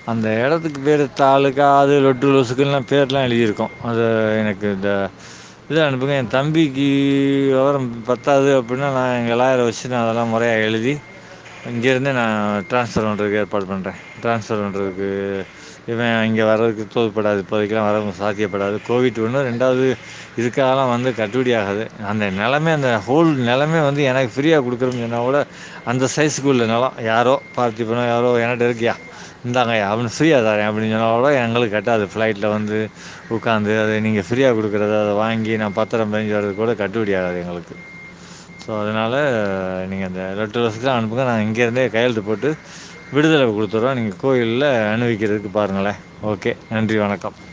அந்த இடத்துக்கு பேர் தாலுக்கா அது லொட்டு லொசுக்குன்னுலாம் பேர்லாம் எழுதியிருக்கும் அது எனக்கு இந்த இதை அனுப்புங்க என் தம்பிக்கு விவரம் பத்தாது அப்படின்னா நான் எங்கள் லாயரை வச்சு நான் அதெல்லாம் முறையா எழுதி இங்கேருந்தே நான் ட்ரான்ஸ்ஃபர் பண்ணுறதுக்கு ஏற்பாடு பண்ணுறேன் ட்ரான்ஸ்ஃபர் பண்ணுறதுக்கு இவன் இங்கே வர்றதுக்கு தோதுப்படாது இப்போதைக்கெல்லாம் வர சாத்தியப்படாது கோவிட் ஒன்று ரெண்டாவது இதுக்காகலாம் வந்து கட்டுப்படி ஆகாது அந்த நிலமே அந்த ஹோல் நிலமே வந்து எனக்கு ஃப்ரீயாக கொடுக்குறோம்னு சொன்னால் கூட அந்த சைஸுக்கு உள்ள நிலம் யாரோ பார்த்திபனோ யாரோ என்கிட்ட இருக்கியா இந்தாங்கய்யா அப்படின்னு ஃப்ரீயாக தரேன் அப்படின்னு சொன்னால் கூட எங்களுக்கு கட்டாது ஃப்ளைட்டில் வந்து உட்காந்து அதை நீங்கள் ஃப்ரீயாக கொடுக்குறத அதை வாங்கி நான் பத்திரம் பதிஞ்சு வர்றது கூட கட்டுப்படி ஆகாது எங்களுக்கு ஸோ அதனால் நீங்கள் அந்த லெட்டர் வசதிலாம் அனுப்புங்க நான் இங்கேருந்தே கையெழுத்து போட்டு விடுதலை கொடுத்துட்றோம் நீங்கள் கோயிலில் அனுபவிக்கிறதுக்கு பாருங்களேன் ஓகே நன்றி வணக்கம்